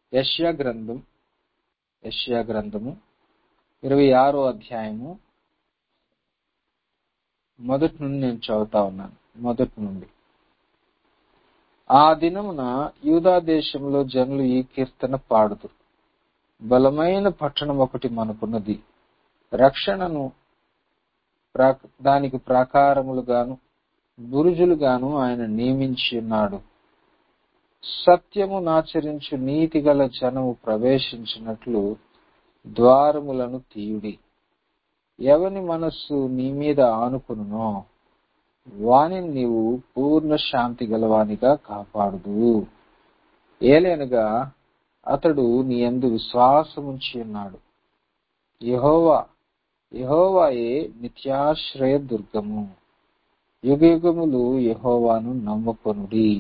యష్యా గ్రంథం యష్యా గ్రంథము ఇరవై ఆరో అధ్యాయము మొదటి నుండి నేను చదువుతా ఉన్నాను మొదటి నుండి ఆ దినమున యూదా దేశంలో జనులు ఈ కీర్తన పాడుదురు బలమైన పట్టణం ఒకటి మనకున్నది రక్షణను ప్రా- దానికి ప్రాకారములుగాను బురుజులుగాను ఆయన నియమించి ఉన్నాడు సత్యము నాచరించు నీతి గల జనము ప్రవేశించినట్లు ద్వారములను తీయుడి ఎవని మనస్సు నీ మీద ఆనుకునునో వానిని నీవు పూర్ణ శాంతి గలవానిగా కాపాడుదు ఏలైనగా అతడు నీ యందు విశ్వాసముంచి ఉన్నాడు యెహోవా యెహోవాయే నిత్యాశ్రయ దుర్గము యుగయుగములు యెహోవాను నమ్ముకొనుడి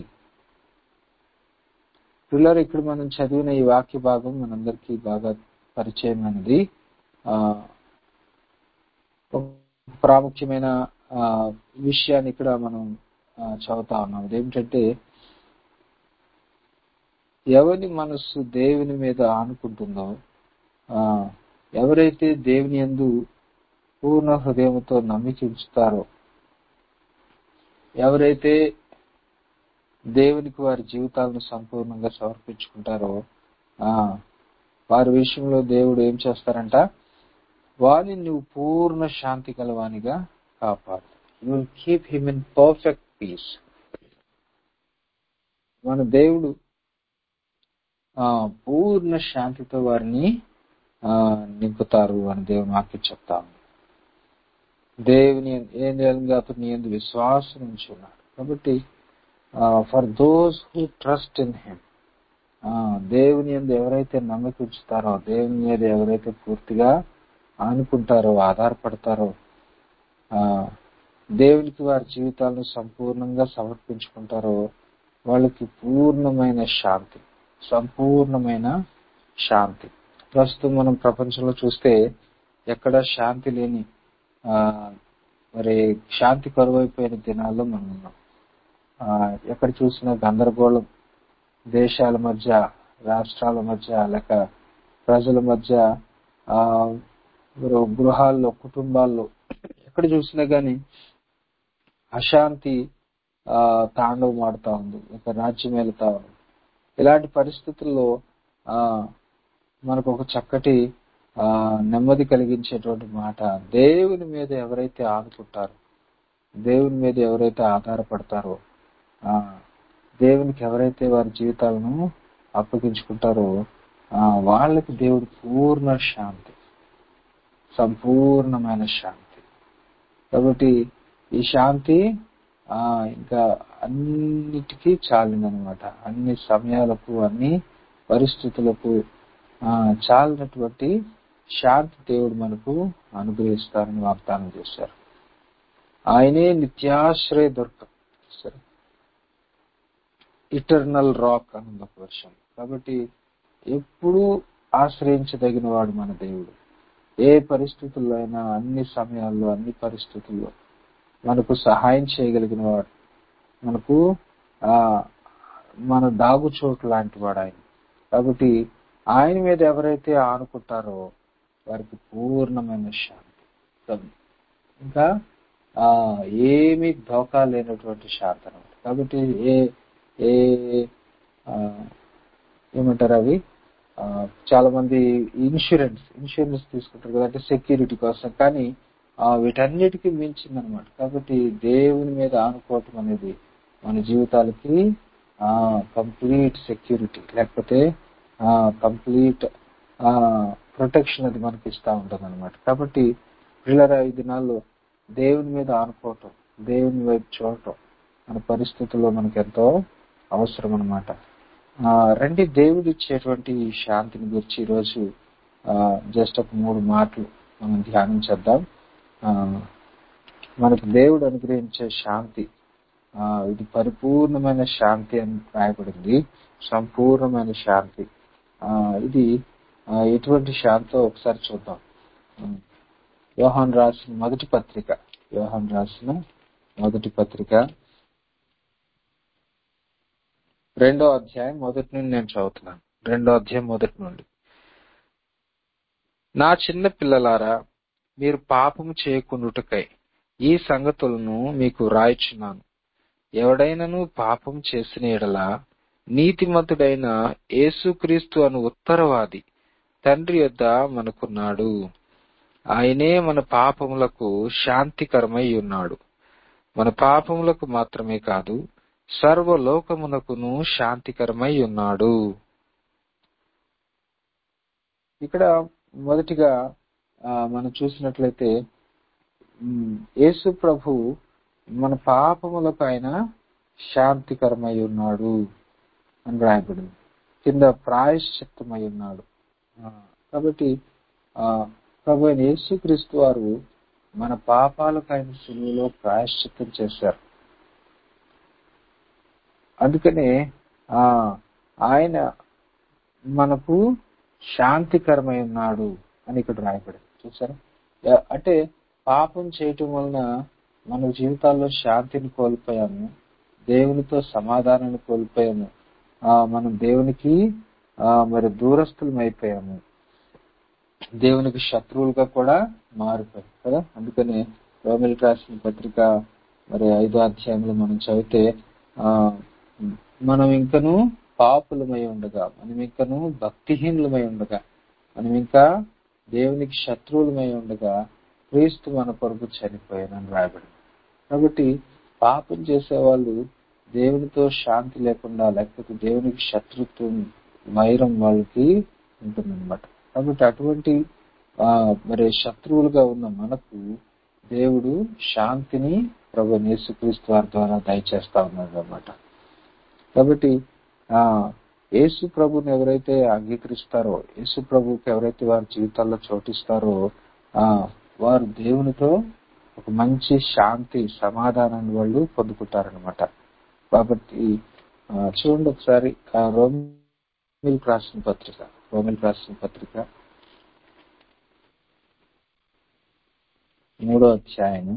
పిల్లలు ఇక్కడ మనం చదివిన ఈ వాక్య భాగం మనందరికీ బాగా పరిచయమైనది ఆ ఒక ప్రాముఖ్యమైన ఆ విషయాన్ని ఇక్కడ మనం ఆ, చదువుతా ఉన్నాం అదేమిటంటే ఎవరి మనస్సు దేవుని మీద ఆనుకుంటుందో ఆ ఎవరైతే దేవుని యందు పూర్ణ హృదయంతో నమ్మిక ఉంచుతారో ఎవరైతే దేవునికి వారి జీవితాలను సంపూర్ణంగా సమర్పించుకుంటారో ఆ వారి విషయంలో దేవుడు ఏం చేస్తారంట వారిని నువ్వు పూర్ణ శాంతి గలవానిగా కాపాడు you will keep him in perfect peace మన దేవుడు ఆ పూర్ణ శాంతితో వారిని ఆ నింపుతారు అని దేవుని వాక్యం చెప్తాము దేవుని ఏం చేయాలి అతను నీ యందు విశ్వాసం ఉంచున్నాడు కాబట్టి for those who trust in him దేవుని యందు ఎవరైతే నమ్మకం ఉంచుతారో దేవుని మీద ఎవరైతే పూర్తిగా ఆనుకుంటారో ఆధారపడతారో ఆ దేవునికి వారి జీవితాలను సంపూర్ణంగా సమర్పించుకుంటారో వాళ్ళకి పూర్ణమైన శాంతి సంపూర్ణమైన శాంతి ప్రస్తుతం మనం ప్రపంచంలో చూస్తే ఎక్కడ శాంతి లేని ఆ మరి శాంతి కరువైపోయిన దినాల్లో మనం ఉన్నాం ఆ ఎక్కడ చూసినా గందరగోళం దేశాల మధ్య రాష్ట్రాల మధ్య లేక ప్రజల మధ్య ఆ మరి గృహాల్లో కుటుంబాల్లో ఎక్కడ చూసినా గాని అశాంతి ఆ తాండవం ఆడుతా ఉంది ఇక రాజ్యం వెళ్తా ఉంది ఇలాంటి పరిస్థితుల్లో ఆ మనకు ఒక చక్కటి ఆ నెమ్మది కలిగించేటువంటి మాట దేవుని మీద ఎవరైతే ఆదుకుంటారో దేవుని మీద ఎవరైతే ఆధారపడతారో ఆ దేవునికి ఎవరైతే వారి జీవితాలను అప్పగించుకుంటారో ఆ వాళ్ళకి దేవుడు పూర్ణ శాంతి సంపూర్ణమైన శాంతి కాబట్టి ఈ శాంతి ఆ ఇంకా అన్నిటికీ చాలినమాట అన్ని సమయాలకు అన్ని పరిస్థితులకు ఆ చాలినటువంటి శాంతి దేవుడు మనకు అనుగ్రహిస్తారని వాగ్దానం చేశారు ఆయనే నిత్యాశ్రయ దొరకం సరే ఇటర్నల్ రాక్ అని ఒక వర్షం కాబట్టి ఎప్పుడూ ఆశ్రయించదగిన వాడు మన దేవుడు ఏ పరిస్థితుల్లో అయినా అన్ని సమయాల్లో అన్ని పరిస్థితుల్లో మనకు సహాయం చేయగలిగిన వాడు మనకు ఆ మన దాగు చోటు లాంటి వాడు ఆయన కాబట్టి ఆయన మీద ఎవరైతే ఆనుకుంటారో వారికి పూర్ణమైన శాంతి ఇంకా ఆ ఏమీ ధోకా లేనటువంటి శాంతి అనమాట కాబట్టి ఏ ఏ ఆ, ఏమంటారు అవి ఆ, చాలా మంది ఇన్సూరెన్స్ ఇన్సూరెన్స్ తీసుకుంటారు కదా అంటే సెక్యూరిటీ కోసం కానీ ఆ వీటన్నిటికీ మించిందనమాట కాబట్టి దేవుని మీద ఆనుకోవటం అనేది మన జీవితాలకి ఆ కంప్లీట్ సెక్యూరిటీ లేకపోతే ఆ కంప్లీట్ ఆ ప్రొటెక్షన్ అది మనకి ఇస్తా ఉంటుంది అనమాట కాబట్టి పిల్లల ఈ దినాల్లో దేవుని మీద ఆనుకోవటం దేవుని వైపు చూడటం మన పరిస్థితుల్లో మనకి ఎంతో అవసరం అనమాట రండి దేవుడు ఇచ్చేటువంటి ఈ శాంతిని గురించి ఈరోజు జస్ట్ ఒక మూడు మాటలు మనం ధ్యానం చేద్దాం ఆ, మనకు దేవుడు అనుగ్రహించే శాంతి ఆ, ఇది పరిపూర్ణమైన శాంతి అని రాయబడింది సంపూర్ణమైన శాంతి ఆ, ఇది ఆ, ఎటువంటి శాంతో ఒకసారి చూద్దాం ఉమ్. యోహాన్ రాసిన మొదటి పత్రిక యోహాన్ రాసిన మొదటి పత్రిక రెండో అధ్యాయం మొదటి నుండి నేను చదువుతున్నాను రెండో అధ్యాయం మొదటి నుండి నా చిన్న పిల్లలారా మీరు పాపము చేయకుండుటకై ఈ సంగతులను మీకు వ్రాయిచున్నాను ఎవడైనను పాపం చేసిన ఎడల నీతిమంతుడైన యేసుక్రీస్తు అను ఉత్తరవాది తండ్రి యొద్ద మనకున్నాడు ఆయనే మన పాపములకు శాంతికరమై ఉన్నాడు మన పాపములకు మాత్రమే కాదు సర్వలోకమునకును శాంతికరమై ఉన్నాడు ఇక్కడ మొదటిగా ఆ, మనం చూసినట్లయితే ఉమ్, యేసు ప్రభు మన పాపములకు ఆయన శాంతికరమై ఉన్నాడు అని రాయబడింది కింద ప్రాయశ్చిత్తమై ఉన్నాడు ఆ, కాబట్టి ఆ ప్రభు అయిన యేసుక్రీస్తు వారు మన పాపాలకు ఆయన సులువులో ప్రాయశ్చిత్తం చేశారు అందుకనే ఆ ఆయన మనకు శాంతికరమై ఉన్నాడు అని ఇక్కడ రాయబడింది చూసారా యా- అంటే పాపం చేయటం వలన మన జీవితాల్లో శాంతిని కోల్పోయాము దేవునితో సమాధానాన్ని కోల్పోయాము ఆ మనం దేవునికి ఆ మరి దూరస్తులం అయిపోయాము దేవునికి శత్రువులుగా కూడా మారిపోయాం కదా అందుకని రోమిల్ రాసిన పత్రిక మరి ఐదో అధ్యాయంలో మనం చదివితే ఆ మనం ఇంకను పాపులమై ఉండగా మనం ఇంకను భక్తిహీనులమై ఉండగా మనం ఇంకా దేవునికి శత్రువులమై ఉండగా క్రీస్తు మన కొరకు చనిపోయానని రాయబడింది కాబట్టి పాపం చేసేవాళ్ళు దేవునితో శాంతి లేకుండా లేకపోతే దేవునికి శత్రుత్వం వైరం వాళ్ళకి ఉంటుందన్నమాట కాబట్టి అటువంటి ఆ మరి శత్రువులుగా ఉన్న మనకు దేవుడు శాంతిని ప్రభు యేసుక్రీస్తు వారి ద్వారా దయచేస్తా ఉన్నాడు అన్నమాట కాబట్టి ఆ యేసు ప్రభుని ఎవరైతే అంగీకరిస్తారో యేసు ప్రభుకి ఎవరైతే వారి జీవితాల్లో చోటిస్తారో ఆ వారు దేవునితో ఒక మంచి శాంతి సమాధానాన్ని వాళ్ళు పొందుకుంటారనమాట కాబట్టి ఆ, చూడండి ఒకసారి ఆ రోమిల్ రాసిన పత్రిక రోమిల్ రాసిన పత్రిక మూడో అధ్యాయం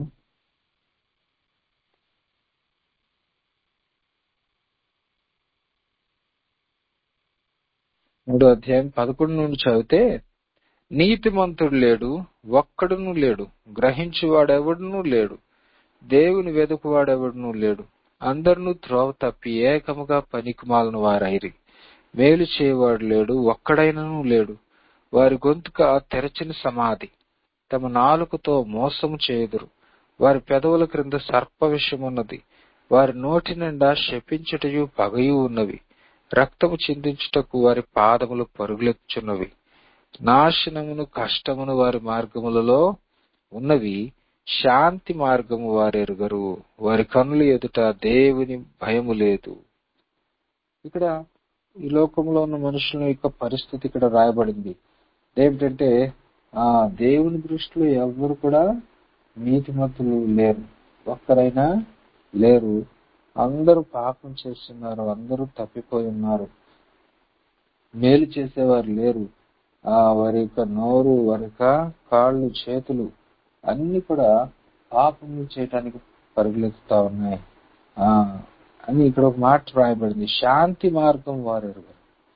మూడో అధ్యాయం పదకొండు నుండి చదివితే నీతిమంతుడు లేడు ఒక్కడును లేడు గ్రహించువాడెవడునూ లేడు దేవుని వెదుకువాడెవడునూ లేడు అందరినూ త్రోవ తప్పి ఏకముగా పనికిమాలిన వారైరి మేలు చేయవాడు లేడు ఒక్కడైనను లేడు వారి గొంతుక తెరచిన సమాధి తమ నాలుకతో మోసము చేయుదురు వారి పెదవుల క్రింద సర్ప విషమున్నది వారి నోటి నిండా శపించుటయు పగయు ఉన్నవి రక్తము చిందించుటకు వారి పాదములు పరుగులెత్తుచున్నవి నాశనమును కష్టమును వారి మార్గములలో ఉన్నవి శాంతి మార్గము వారెరుగరు వారి కనుల ఎదుట దేవుని భయము లేదు ఇక్కడ ఈ లోకంలో ఉన్న మనుషుల యొక్క పరిస్థితి ఇక్కడ రాయబడింది ఏమిటంటే ఆ దేవుని దృష్టిలో ఎవరు కూడా నీతిమంతులు లేరు ఒక్కరైనా లేరు అందరూ పాపం చేస్తున్నారు అందరూ తప్పిపోయి ఉన్నారు మేలు చేసేవారు లేరు ఆ వారి యొక్క నోరు వారి యొక్క కాళ్ళు చేతులు అన్ని కూడా పాపములు చేయటానికి పరుగులెత్తుతా ఉన్నాయి ఆ అని ఇక్కడ ఒక మాట రాయబడింది శాంతి మార్గం వారు ఎరుగరు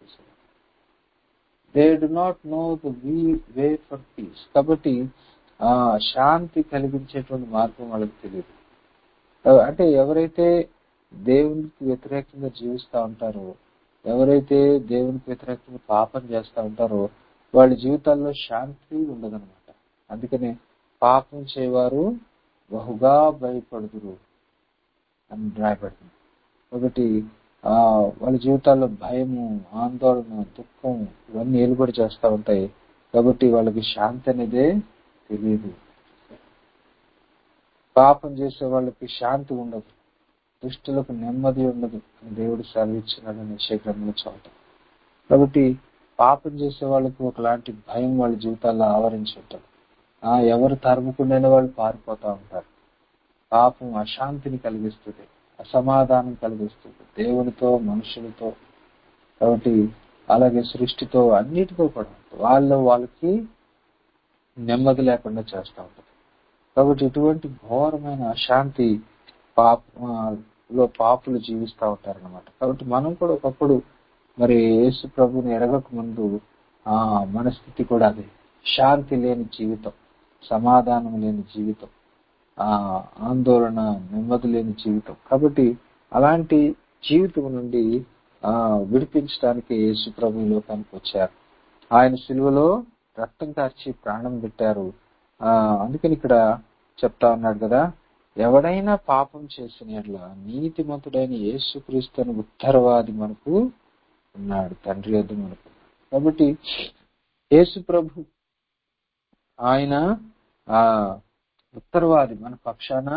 they do not know the way for peace కాబట్టి ఆ శాంతి కలిగించేటువంటి మార్గం వాళ్ళకి తెలియదు అంటే ఎవరైతే దేవునికి వ్యతిరేకంగా జీవిస్తూ ఉంటారో ఎవరైతే దేవునికి వ్యతిరేకంగా పాపం చేస్తూ ఉంటారో వాళ్ళ జీవితాల్లో శాంతి ఉండదన్నమాట అందుకనే పాపం చేయవారు బహుగా భయపడుదురు అని రాయబడింది కాబట్టి ఆ వాళ్ళ జీవితాల్లో భయము ఆందోళన దుఃఖం ఇవన్నీ ఏలుబడి చేస్తూ ఉంటాయి కాబట్టి వాళ్ళకి శాంతి అనేదే తెలియదు పాపం చేసే వాళ్ళకి శాంతి ఉండదు దుష్టులకు నెమ్మది ఉండదు అని దేవుడు సెలవిచ్చినాడని శేఖరంలో చోట కాబట్టి పాపం చేసే వాళ్ళకి ఒకలాంటి భయం వాళ్ళ జీవితాల్లో ఆవరించి ఉంటుంది ఆ ఎవరు తరుముకుండా వాళ్ళు పారిపోతా ఉంటారు పాపం అశాంతిని కలిగిస్తుంది అసమాధానం కలిగిస్తుంది దేవునితో మనుషులతో కాబట్టి అలాగే సృష్టితో అన్నిటితో కూడా వాళ్ళు వాళ్ళకి నెమ్మది లేకుండా చేస్తూ ఉంటుంది కాబట్టి ఇటువంటి ఘోరమైన అశాంతి పాప లో పాపులు జీవిస్తూ ఉంటారన్నమాట కాబట్టి మనం కూడా ఒకప్పుడు మరి యేసు ప్రభుని ఎరగక ముందు ఆ మన స్థితి కూడా అదే శాంతి లేని జీవితం సమాధానం లేని జీవితం ఆ ఆందోళన నెమ్మది లేని జీవితం కాబట్టి అలాంటి జీవితం నుండి ఆ విడిపించడానికి యేసు ప్రభు ఈ లోకానికి వచ్చారు ఆయన సిలువలో రక్తం కార్చి ప్రాణం పెట్టారు ఆ అందుకని ఇక్కడ చెప్తా ఉన్నాడు కదా ఎవడైనా పాపం చేసిన ఎడ్ల నీతిమంతుడైన యేసుక్రీస్తుని ఉత్తరవాది మనకు ఉన్నాడు తండ్రి వద్ద మనకు కాబట్టి యేసు ప్రభు ఆయన ఆ ఉత్తరవాది మన పక్షాన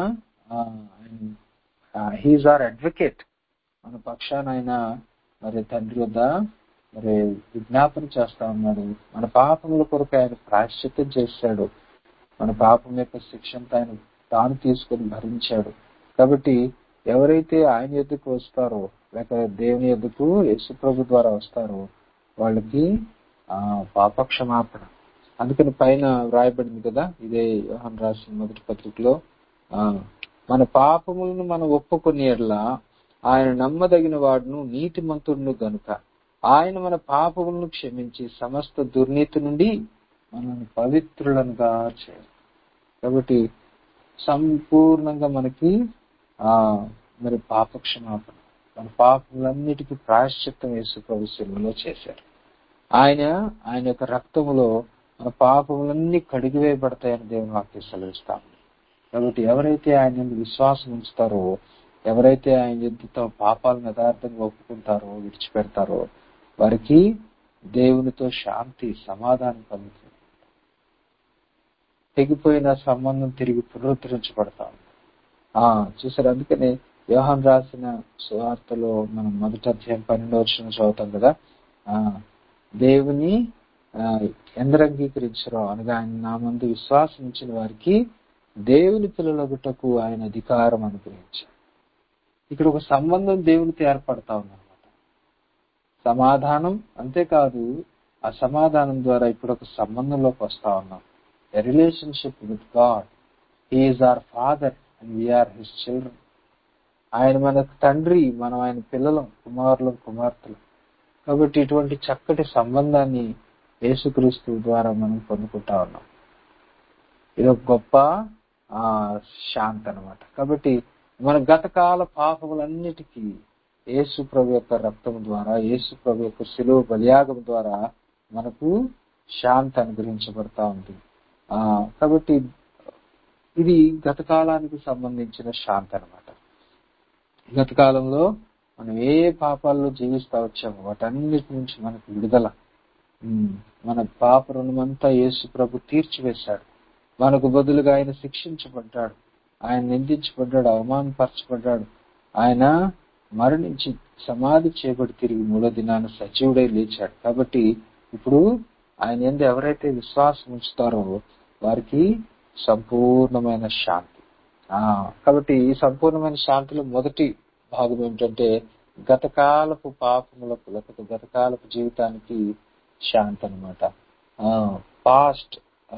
హీజ్ ఆర్ అడ్వకేట్ మన పక్షాన ఆయన మరి తండ్రి వద్ద మరి విజ్ఞాపన చేస్తా ఉన్నాడు మన పాపముల కొరకు ఆయన ప్రాశ్చిత్యం చేశాడు మన పాపం యొక్క శిక్షంతో ఆయన తాను తీసుకొని భరించాడు కాబట్టి ఎవరైతే ఆయన ఎద్దుకు వస్తారో లేక దేవుని ఎద్దుకు యేసుప్రభు ద్వారా వస్తారో వాళ్ళకి ఆ పాపక్షమాపణ అందుకని పైన వ్రాయబడింది కదా ఇదే యోహన్ రాసిన మొదటి పత్రికలో ఆ మన పాపములను మనం ఒప్పుకుని ఎడలా ఆయన నమ్మదగిన వాడును నీతిమంతుడును గనుక ఆయన మన పాపములను క్షమించి సమస్త దుర్నీతి నుండి మనల్ని పవిత్రులనుగా చేయాలి కాబట్టి సంపూర్ణంగా మనకి ఆ మరి పాపక్షమాపణ మన పాపములన్నిటికీ ప్రాయశ్చిత్తం యేసు ప్రభు శిలువలో చేశారు ఆయన ఆయన యొక్క రక్తములో మన పాపములన్నీ కడిగివేయబడతాయని దేవుని వాక్యం సెలవిస్తాం కాబట్టి ఎవరైతే ఆయన యందు విశ్వాసం ఉంచుతారో ఎవరైతే ఆయన ఎద్దుతో పాపాలను యథార్థంగా ఒప్పుకుంటారో విడిచిపెడతారో వారికి దేవునితో శాంతి సమాధానం కలుగుతుంది తెగిపోయిన సంబంధం తిరిగి పునరుద్ధరించబడతాం ఆ చూసారు అందుకనే యోహాన్ రాసిన సువార్తలో మనం మొదటి అధ్యాయం పన్నెండు వచ్చిన చదువుతాం కదా ఆ దేవుని ఆ, ఎందరు అంగీకరించరో అనగా ఆయన నా మందు విశ్వాసం ఉంచిన వారికి దేవుని పిల్లలగుటకు ఆయన అధికారం అనుగ్రహించారు ఇక్కడ ఒక సంబంధం దేవునితో ఏర్పడతా ఉందన్నమాట సమాధానం అంతేకాదు ఆ సమాధానం ద్వారా ఇప్పుడు ఒక సంబంధంలోకి వస్తా ఉన్నాం a relationship with God he is our father and we are his children ఆయన మన తండ్రి మనం ఆయన పిల్లలం కుమారులం కుమార్తెలు కాబట్టి ఇటువంటి చక్కటి సంబంధాన్ని యేసుక్రీస్తు ద్వారా మనం పొందుకుంటా ఉన్నాం ఇది ఒక గొప్ప ఆ శాంతి అన్నమాట కాబట్టి మన గతకాల పాపములన్నిటికీ యేసు ప్రభు యొక్క రక్తం ద్వారా యేసు ప్రభు యొక్క శిలువ బలియాగం ద్వారా మనకు శాంతి అనుగ్రహించబడతా ఉంది ఆ కాబట్టి ఇది గతకాలానికి సంబంధించిన శాంతి అన్నమాట గత కాలంలో మనం ఏ ఏ పాపాల్లో జీవిస్తా వచ్చామో వాటన్నిటి నుంచి మనకు విడుదల ఉమ్, మన పాప రుణమంతా యేసు ప్రభు తీర్చివేశాడు మనకు బదులుగా ఆయన శిక్షించబడ్డాడు ఆయన నిందించబడ్డాడు అవమానపరచబడ్డాడు ఆయన మరణించి సమాధి చేయబడి తిరిగి మూడో దినాన సజీవుడై లేచాడు కాబట్టి ఇప్పుడు ఆయన ఎందు ఎవరైతే విశ్వాసం ఉంచుతారో వారికి సంపూర్ణమైన శాంతి ఆ కాబట్టి ఈ సంపూర్ణమైన శాంతిలో మొదటి భాగం ఏమిటంటే గతకాలపు పాపములకు లేకపోతే గతకాలపు జీవితానికి శాంతి అనమాట పాస్ట్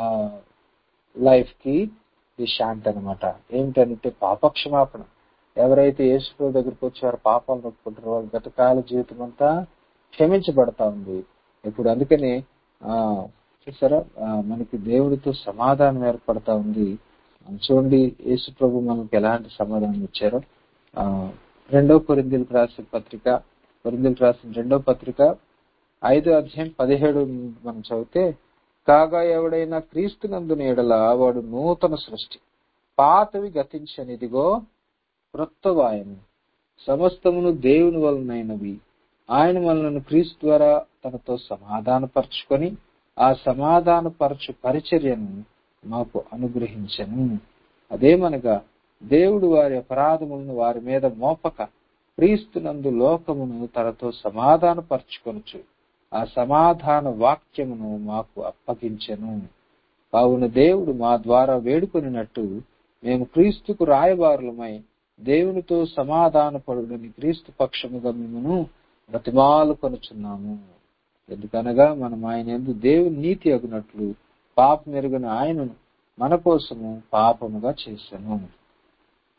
లైఫ్ కి ఇది శాంతి అనమాట ఏమిటంటే పాపక్షమాపణ ఎవరైతే యేసు దగ్గరికి వచ్చి వారు పాపాలను ఒప్పుకుంటారో వాళ్ళ గతకాల జీవితం అంతా క్షమించబడతా ఉంది ఇప్పుడు అందుకనే ఆ చూసారా ఆ, మనకి దేవుడితో సమాధానం ఏర్పడతా ఉంది ఆ, చూడండి యేసు ప్రభు మనకి ఎలాంటి సమాధానం ఇచ్చారో ఆ రెండో కొరిందీలకు రాసిన పత్రిక కొరిందీలకు రాసిన రెండో పత్రిక ఐదో అధ్యాయం పదిహేడు మనం చదివితే కాగా ఎవడైనా క్రీస్తునందున ఎడల వాడు నూతన సృష్టి పాతవి గతించనిదిగో క్రొత్తవాయను సమస్తమును దేవుని వలనైనవి ఆయన మనలను క్రీస్తు ద్వారా తనతో సమాధానపరచుకొని ఆ సమాధానపరచు పరిచర్యను మాకు అనుగ్రహించను అదేమనగా దేవుడు వారి అపరాధములను వారి మీద మోపక క్రీస్తునందు లోకమును తనతో సమాధానపరచుకొనుచు ఆ సమాధాన వాక్యమును మాకు అప్పగించెను కావున దేవుడు మా ద్వారా వేడుకొనినట్టు మేము క్రీస్తుకు రాయబారులమై దేవునితో సమాధానపడుని క్రీస్తు పక్షముగా మిమ్మను బతిమాలు కొనుచున్నాము ఎందుకనగా మనం ఆయన ఎందు దేవుని నీతి అగునట్లు పాపం ఎరుగని ఆయనను మన కోసము పాపముగా చేశాను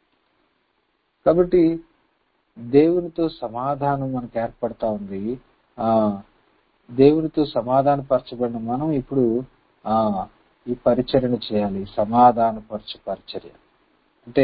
కాబట్టి దేవునితో సమాధానం మనకు ఏర్పడతా ఉంది ఆ దేవునితో సమాధానపరచబడిన మనం ఇప్పుడు ఆ ఈ పరిచర్యను చేయాలి సమాధానపరచు పరిచర్య అంటే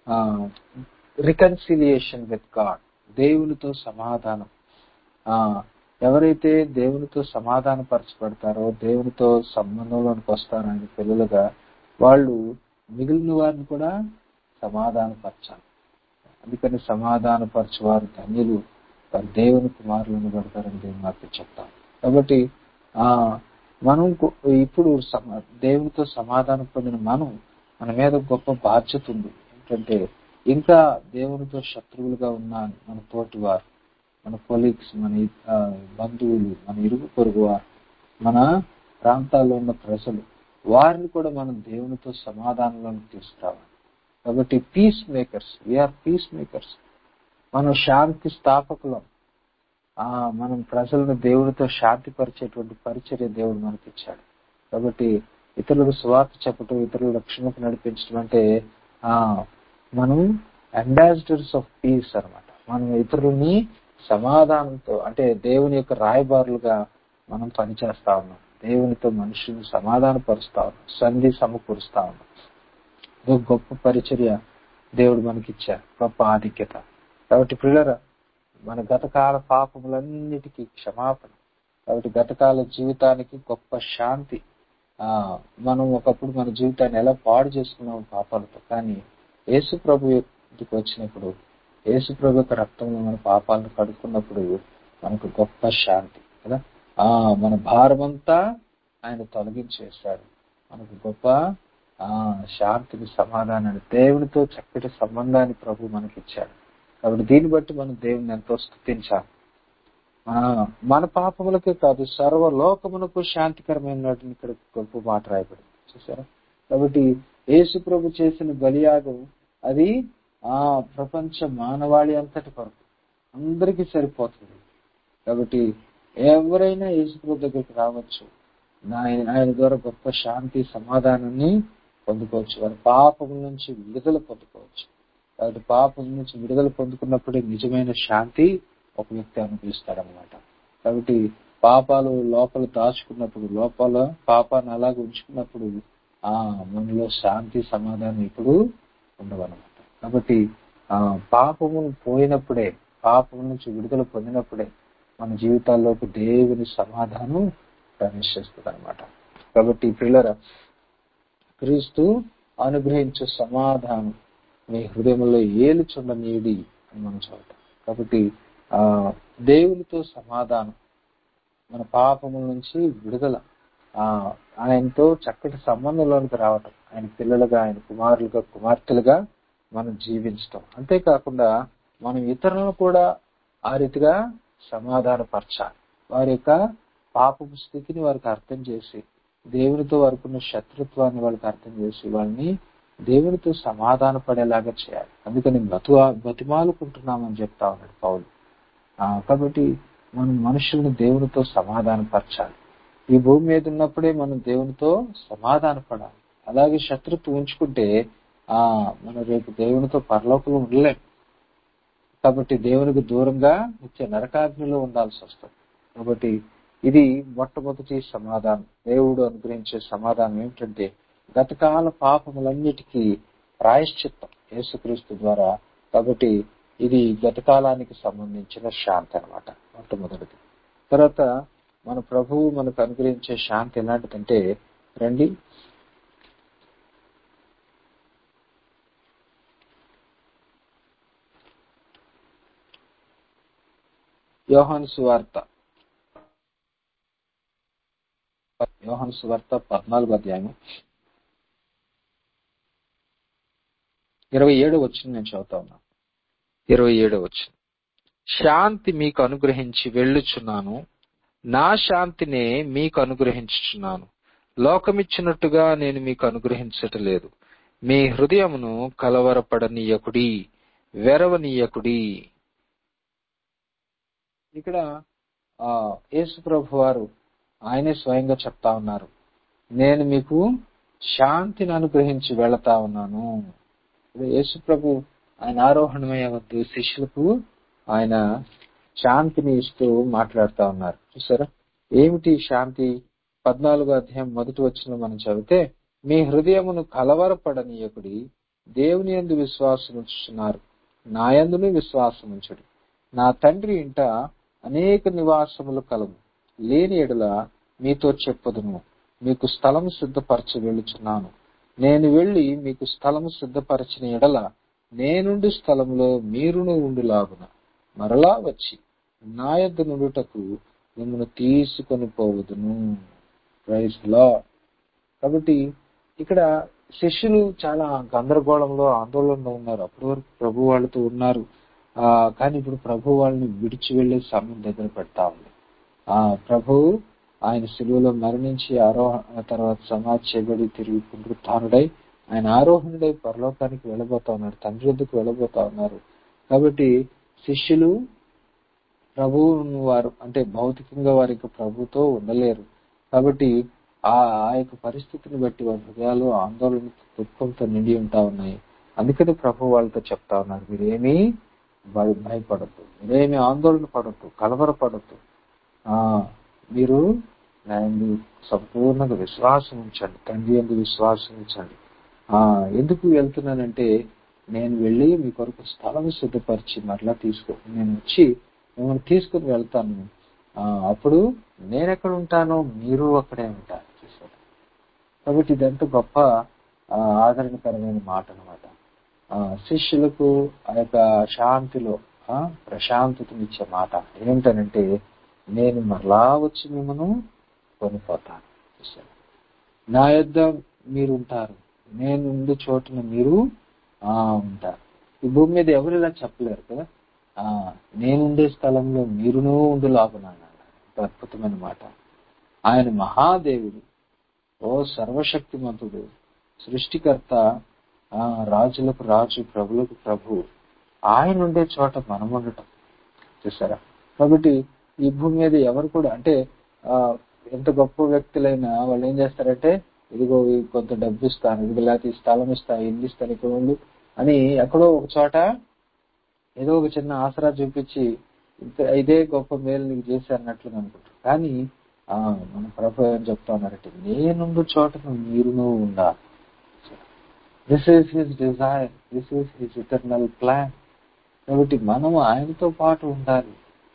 రికన్సిలియేషన్ విత్ గాడ్ దేవునితో సమాధానం ఆ ఎవరైతే దేవునితో సమాధానపరచబడతారో దేవునితో సంబంధంలోనికి వస్తారో ఆయన పిల్లలుగా వాళ్ళు మిగిలిన వారిని కూడా సమాధానపరచాలి అందుకని సమాధానపరచువారు ధన్యులు వారు దేవుని కుమారులను పడతారని దేవుని నాకు చెప్తాను కాబట్టి ఆ మనం కు- ఇప్పుడు సమ- దేవునితో సమాధానం పొందిన మనం మన మీద గొప్ప బాధ్యత ఉంది ఏంటంటే ఇంకా దేవునితో శత్రువులుగా ఉన్న మన తోటి వారు మన కొలీగ్స్ మన ఇ- ఆ, బంధువులు మన ఇరుగు పొరుగు వారు మన ప్రాంతాల్లో ఉన్న ప్రజలు వారిని కూడా మనం దేవునితో సమాధానంలోకి తీసుకురావాలి కాబట్టి peacemakers we are peacemakers మనం శాంతి స్థాపకులం ఆ మనం ప్రజలను దేవుడితో శాంతి పరిచేటువంటి పరిచర్య దేవుడు మనకి ఇచ్చాడు కాబట్టి ఇతరులకు స్వార్థ చెప్పటం ఇతరుల రక్షణకు నడిపించడం అంటే ఆ మనం అంబాసిడర్స్ ఆఫ్ పీస్ అన్నమాట మనం ఇతరులని సమాధానంతో అంటే దేవుని యొక్క రాయబారులుగా మనం పనిచేస్తా ఉన్నాం దేవునితో మనుషుల్ని సమాధానపరుస్తా ఉన్నాం సంధి సమకూరుస్తా ఉన్నాం ఇది ఒక గొప్ప పరిచర్య దేవుడు మనకిచ్చారు గొప్ప ఆధిక్యత కాబట్టి పిల్లల మన గతకాల పాపములన్నిటికీ క్షమాపణ కాబట్టి గతకాల జీవితానికి గొప్ప శాంతి ఆ మనం ఒకప్పుడు మన జీవితాన్ని ఎలా పాడు చేసుకున్నాం పాపాలతో కానీ యేసు ప్రభు ఇంటికి వచ్చినప్పుడు యేసు ప్రభు యొక్క రక్తంలో మన పాపాలను కడుక్కున్నప్పుడు మనకు గొప్ప శాంతి కదా ఆ మన భారమంతా ఆయన తొలగించేశాడు మనకు గొప్ప ఆ శాంతిని సమాధానాన్ని దేవునితో చక్కటి సంబంధాన్ని ప్రభు మనకిచ్చాడు కాబట్టి దీన్ని బట్టి మనం దేవుని ఎంతో స్థుతించాలి ఆ, మన పాపములకే కాదు సర్వ లోకమునకు శాంతికరమైన ఇక్కడ గొప్ప మాట రాయబడింది చూసారా కాబట్టి యేసు ప్రభు చేసిన బలియాగం అది ఆ ప్రపంచ మానవాళి అంతటి కొరకు అందరికీ సరిపోతుంది కాబట్టి ఎవరైనా యేసు ప్రభు దగ్గరికి రావచ్చు ఆయన ఆయన ద్వారా గొప్ప శాంతి సమాధానాన్ని పొందుకోవచ్చు వారి పాపం నుంచి విడుదల పొందుకోవచ్చు కాబట్టి పాపం నుంచి విడుదల పొందుకున్నప్పుడే నిజమైన శాంతి ఒక వ్యక్తి అనుభవిస్తాడనమాట కాబట్టి పాపాలు లోపల దాచుకున్నప్పుడు లోపల పాపాన్ని అలాగే ఉంచుకున్నప్పుడు ఆ మనలో శాంతి సమాధానం ఇప్పుడు ఉండవన్నమాట కాబట్టి ఆ పాపము పోయినప్పుడే పాపం నుంచి విడుదల పొందినప్పుడే మన జీవితాల్లోకి దేవుని సమాధానం ప్రవేశిస్తుంది అనమాట కాబట్టి పిల్లర క్రీస్తు అనుగ్రహించే సమాధానం మీ హృదయంలో ఏలుచుండనీయుడి అని మనం చూడటం కాబట్టి ఆ దేవునితో సమాధానం మన పాపముల నుంచి విడుదల ఆ ఆయనతో చక్కటి సంబంధంలోనికి రావటం ఆయన పిల్లలుగా ఆయన కుమారులుగా కుమార్తెలుగా మనం జీవించటం అంతేకాకుండా మనం ఇతరులను కూడా ఆ రీతిగా సమాధానపరచాలి వారి యొక్క పాపపు స్థితిని వారికి అర్థం చేసి దేవునితో వారికి ఉన్న శత్రుత్వాన్ని వాళ్ళకి అర్థం చేసి వాళ్ళని దేవునితో సమాధాన పడేలాగా చేయాలి అందుకని బతు బతిమాలుకుంటున్నామని చెప్తా ఉన్నాడు పౌలు ఆ, కాబట్టి మనం మనుషుల్ని దేవునితో సమాధాన పరచాలి ఈ భూమి మీద ఉన్నప్పుడే మనం దేవునితో సమాధాన పడాలి అలాగే శత్రుత్వం ఉంచుకుంటే ఆ మనం రేపు దేవునితో పరలోకంలో ఉండలేం కాబట్టి దేవునికి దూరంగా నిత్య నరకాగ్నిలో ఉండాల్సి వస్తుంది కాబట్టి ఇది మొట్టమొదటి సమాధానం దేవుడు అనుగ్రహించే సమాధానం ఏమిటంటే గతకాల పాపములన్నిటికీ ప్రాయశ్చిత్తం యేసుక్రీస్తు ద్వారా కాబట్టి ఇది గతకాలానికి సంబంధించిన శాంతి అన్నమాట మొట్టమొదటిది తర్వాత మన ప్రభువు మనకు అనుగ్రహించే శాంతి ఎలాంటిదంటే రండి యోహాను సువార్త యోహాను సువార్త పద్నాలుగు అధ్యాయం ఇరవై ఏడు వచ్చింది నేను చదువుతా ఉన్నా ఇరవై ఏడు వచ్చింది శాంతి మీకు అనుగ్రహించి వెళ్ళుచున్నాను నా శాంతినే మీకు అనుగ్రహించుచున్నాను లోకమిచ్చినట్టుగా నేను మీకు అనుగ్రహించటలేదు మీ హృదయమును కలవరపడనీయకుడి వెరవనీయకుడి ఇక్కడ ఆ యేసు ప్రభు వారు ఆయనే స్వయంగా చెప్తా ఉన్నారు నేను మీకు శాంతిని అనుగ్రహించి వెళతా ఉన్నాను ఇప్పుడు యేసు ప్రభు ఆయన ఆరోహణమయ్యే వద్దు శిష్యులకు ఆయన శాంతిని ఇస్తూ మాట్లాడుతా ఉన్నారు చూసారా ఏమిటి శాంతి పద్నాలుగో అధ్యాయం మొదటి వచ్చిన మనం చదివితే మీ హృదయమును కలవరపడనీయకుడి దేవుని యందు విశ్వాసం ఉంచుతున్నారు నా యందును విశ్వాసం ఉంచుడు నా తండ్రి ఇంట అనేక నివాసములు కలవు లేని ఎడల మీతో చెప్పుదును మీకు స్థలం సిద్ధపరచి వెళ్ళుచున్నాను నేను వెళ్లి మీకు స్థలం సిద్ధపరచిన ఎడల నేనుండి స్థలంలో మీరును ఉండులాగున మరలా వచ్చి నా యొద్ద నుండుటకు మిమ్మల్ని తీసుకొని పోవదును ప్రైజ్ లా కాబట్టి ఇక్కడ శిష్యులు చాలా గందరగోళంలో ఆందోళనలో ఉన్నారు అప్పటి వరకు ప్రభు వాళ్ళతో ఉన్నారు ఆ కానీ ఇప్పుడు ప్రభు వాళ్ళని విడిచి వెళ్లే సమయం దగ్గర పెడతా ఉంది ఆ ప్రభు ఆయన సిలువలో మరణించి ఆరోహణ తర్వాత సమాధి చేయబడి తిరిగి పునరుత్డై ఆయన ఆరోహణుడై పరలోకానికి వెళ్ళబోతా ఉన్నారు తండ్రి వద్దకు వెళ్ళబోతా ఉన్నారు కాబట్టి శిష్యులు ప్రభువును వారు అంటే భౌతికంగా వారి యొక్క ప్రభుతో ఉండలేరు కాబట్టి ఆ ఆ యొక్క పరిస్థితిని బట్టి వారి హృదయాలు ఆందోళన దుఃఖంతో నిండి ఉంటా ఉన్నాయి అందుకని ప్రభు వాళ్ళతో చెప్తా ఉన్నారు మీరేమీ భయ భయపడద్దు మీరేమీ ఆందోళన పడద్దు కలవరపడద్దు ఆ మీరు ఆయన సంపూర్ణంగా విశ్వాసం ఉంచండి తండ్రి ఎందు విశ్వాసం ఉంచండి ఆ ఎందుకు వెళ్తున్నానంటే నేను వెళ్ళి మీ కొరకు స్థలం సిద్ధపరిచి మరలా తీసుకో నేను వచ్చి మిమ్మల్ని తీసుకుని వెళ్తాను ఆ అప్పుడు నేను ఎక్కడ ఉంటానో మీరు అక్కడే ఉంటారు చూసారు కాబట్టి ఇదంతా గొప్ప ఆ, ఆదరణకరమైన మాట అనమాట శిష్యులకు ఆ యొక్క శాంతిలో ఆ, ప్రశాంతతనిచ్చే మాట ఏమిటనంటే నేను మరలా వచ్చి మిమ్మను కొనిపోతాను చూసారు నా యొద్ద మీరు ఉంటారు నేను ఉండే చోటున మీరు ఆ ఉంటారు ఈ భూమి మీద ఎవరు ఇలా చెప్పలేరు కదా ఆ నేనుండే స్థలంలో మీరునూ ఉండులాగున్నాను అన్నాడు అద్భుతమైన మాట ఆయన మహాదేవుడు ఓ సర్వశక్తిమంతుడు సృష్టికర్త ఆ రాజులకు రాజు ప్రభులకు ప్రభు ఆయన ఉండే చోట మనం ఉండటం చూసారా కాబట్టి ఈ భూమి మీద ఎవరు కూడా అంటే ఆ ఎంత గొప్ప వ్యక్తులైనా వాళ్ళు ఏం చేస్తారంటే ఇదిగో ఈ కొంత డబ్బు ఇస్తాను ఇదిగో లేకపోతే ఈ స్థలం ఇస్తాను ఇల్లు ఇస్తాను ఇక్కడ ఉండు అని ఎక్కడో ఒక చోట ఏదో ఒక చిన్న ఆసరా చూపించి ఇంత ఇదే గొప్ప మేలు నీకు చేసి అన్నట్లు అనుకుంటారు కానీ ఆ మన ప్రభు ఏం చెప్తా ఉన్నారంటే నేనుండు చోటను మీరును ఉండాలి this is his desire this is his eternal plan కాబట్టి మనం ఆయనతో పాటు ఉండాలి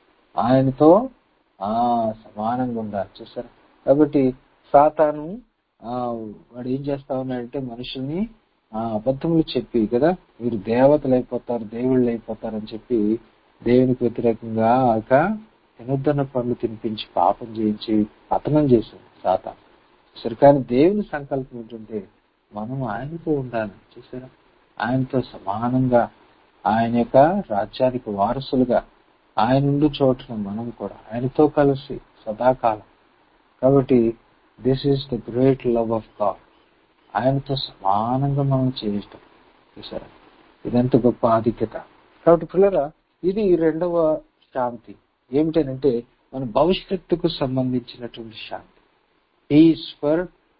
ఆయనతో ఆ సమానంగా ఉండాలి చూసారా కాబట్టి సాతాను ఆ వాడు ఏం చేస్తా ఉన్నాడంటే మనుషుల్ని ఆ అబద్ధములు చెప్పి కదా మీరు దేవతలు అయిపోతారు దేవుళ్ళు అయిపోతారు అని చెప్పి దేవునికి వ్యతిరేకంగా ఆక తినొద్దన్న పండ్లు తినిపించి పాపం చేయించి పతనం చేసింది సాతాను సరే కానీ దేవుని సంకల్పం ఏంటంటే మనం ఆయనతో ఉండాలి చూసారా ఆయనతో సమానంగా ఆయన యొక్క రాజ్యానికి వారసులుగా ఆయన ఉండు చోటున మనం కూడా ఆయనతో కలిసి సదాకాలం కాబట్టి this is the great love of God ఆయనతో సమానంగా మనం చేయటం చూసారా ఇదెంత గొప్ప ఆధిక్యత కాబట్టి పిల్లరా ఇది రెండవ శాంతి ఏమిటనంటే మన భవిష్యత్తుకు సంబంధించినటువంటి శాంతి పీస్ ఫర్